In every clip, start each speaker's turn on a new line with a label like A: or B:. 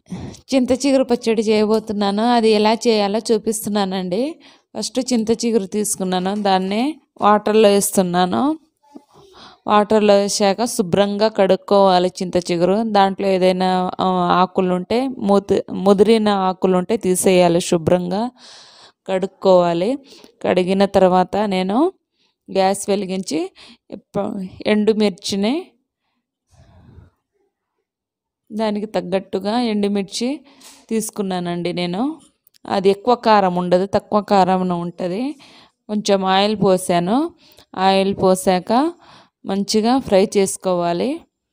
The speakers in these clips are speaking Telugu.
A: చింత చిగురు పచ్చడి చేయబోతున్నాను అది ఎలా చేయాలో చూపిస్తున్నానండి ఫస్ట్ చింత చిగురు తీసుకున్నాను దాన్ని వాటర్లో వేస్తున్నాను వాటర్లో వేసాక శుభ్రంగా కడుక్కోవాలి చింత చిగురు దాంట్లో ఏదైనా ఆ, ఆకులు ఉంటే ముది ముదిరిన ఆకులు ఉంటే తీసేయాలి శుభ్రంగా కడుక్కోవాలి కడిగిన తర్వాత నేను గ్యాస్ వెలిగించి ఇప్ప- ఎండుమిర్చిని దానికి తగ్గట్టుగా ఎండుమిర్చి తీసుకున్నానండి నేను అది ఎక్కువ కారం ఉండదు తక్కువ కారం ఉంటుంది కొంచెం ఆయిల్ పోసాను ఆయిల్ పోసాక మంచిగా ఫ్రై చేసుకోవాలి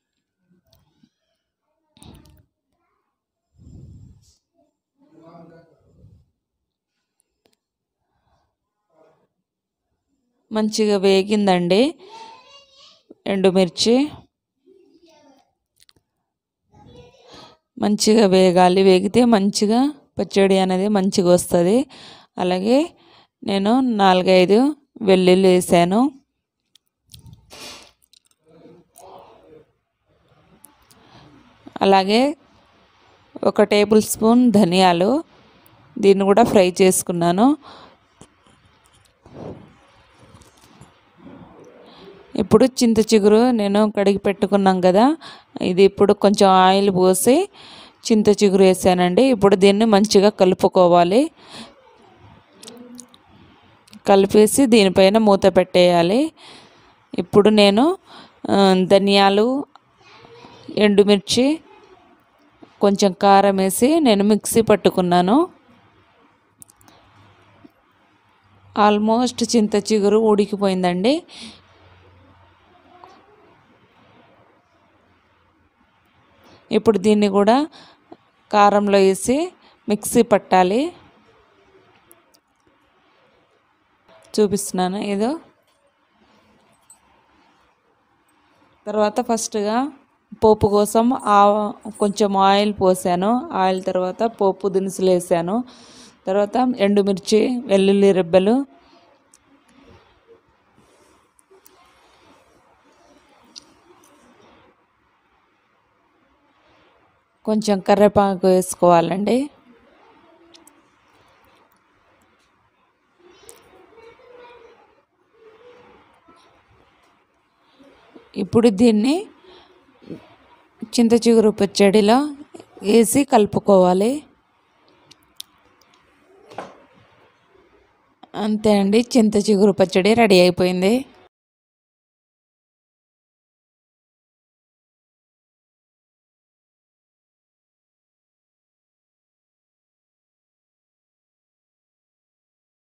A: మంచిగా వేగిందండి ఎండుమిర్చి మంచిగా వేగాలి వేగితే మంచిగా పచ్చడి అనేది మంచిగా వస్తుంది అలాగే నేను నాలుగైదు వెల్లుల్లి వేసాను అలాగే ఒక టేబుల్ స్పూన్ ధనియాలు దీన్ని కూడా ఫ్రై చేసుకున్నాను ఇప్పుడు చింత చిగురు నేను కడిగి పెట్టుకున్నాం కదా ఇది ఇప్పుడు కొంచెం ఆయిల్ పోసి చింత చిగురు వేసానండి ఇప్పుడు దీన్ని మంచిగా కలుపుకోవాలి కలిపేసి దీనిపైన మూత పెట్టేయాలి ఇప్పుడు నేను ఆ, ధనియాలు ఎండుమిర్చి కొంచెం కారం వేసి నేను మిక్సీ పట్టుకున్నాను ఆల్మోస్ట్ చింత చిగురు ఉడికిపోయిందండి ఇప్పుడు దీన్ని కూడా కారంలో వేసి మిక్సీ పట్టాలి చూపిస్తున్నాను ఏదో తర్వాత ఫస్ట్గా పోపు కోసం ఆ కొంచెం ఆయిల్ పోసాను ఆయిల్ తర్వాత పోపు దినుసులు వేసాను తర్వాత ఎండుమిర్చి వెల్లుల్లి రెబ్బలు కొంచెం కరివేపాకు వేసుకోవాలండి ఇప్పుడు దీన్ని చింత చిగురు పచ్చడిలో వేసి కలుపుకోవాలి అంతే అండి చింత చిగురు పచ్చడి రెడీ అయిపోయింది